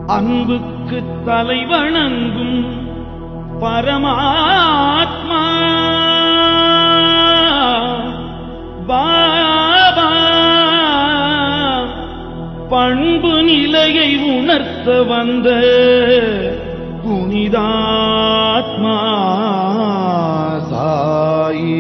அன்புக்கு தலை வணங்கும் பரமாத்மா பாபா பண்பு நிலையை உணர்த்த வந்த புனிதாத்மா சாயி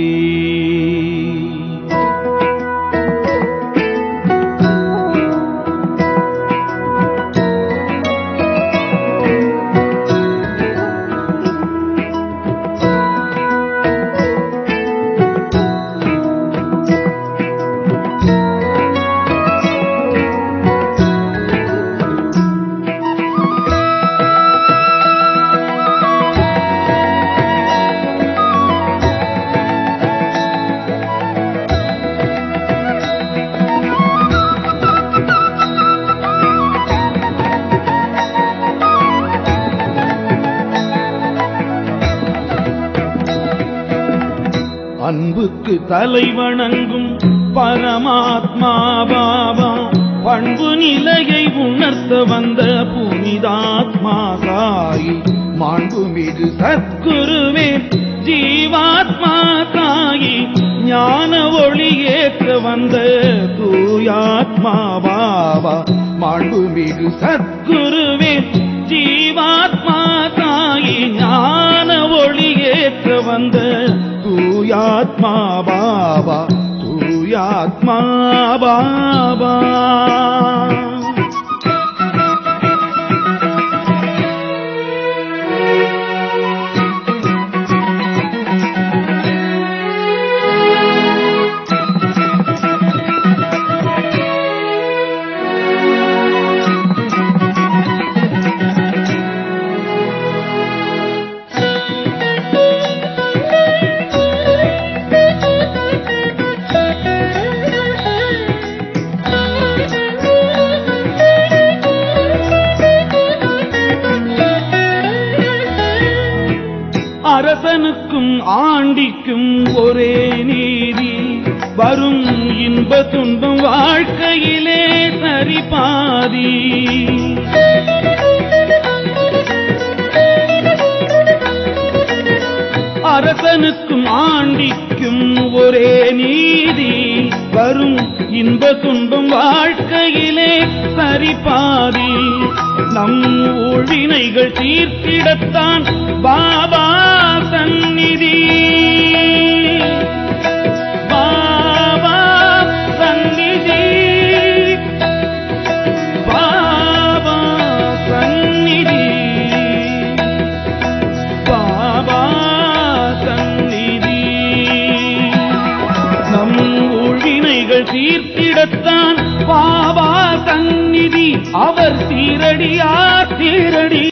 அன்புக்கு தலை வணங்கும் பரமாத்மா பாபா பண்பு நிலையை உணர்த்த வந்த புனிதாத்மா சாயி மாண்புமிகு சத்குருவே ஜீவாத்மா தாயி ஞான ஒளி ஏற்ற வந்த தூயாத்மா பாபா மாண்புமிகு சத்குருவே ஜீவாத்மா தாயி ஞான ஒளி ஏற்ற வந்த தூயாத்மா பாபா தூயாத்மா பாபா அரசனுக்கும் ஆண்டிக்கும் ஒரே நீதி வரும் இன்ப துன்பம் வாழ்க்கையிலே சரிபாதி அரசனுக்கும் ஆண்டிக்கும் ஒரே நீதி வரும் இன்ப துன்பம் வாழ்க்கையிலே சரிபாதி நம் ஊழினைகள் தீர்த்திடத்தான் பாபா சந்நிதி பாபா சந்நிதி பாபா சந்நிதி பாபா சந்நிதி நம் ஊழினைகள் தீர்த்திடத்தான் பாபா சந்நிதி அவர் சீரடியா சீரடி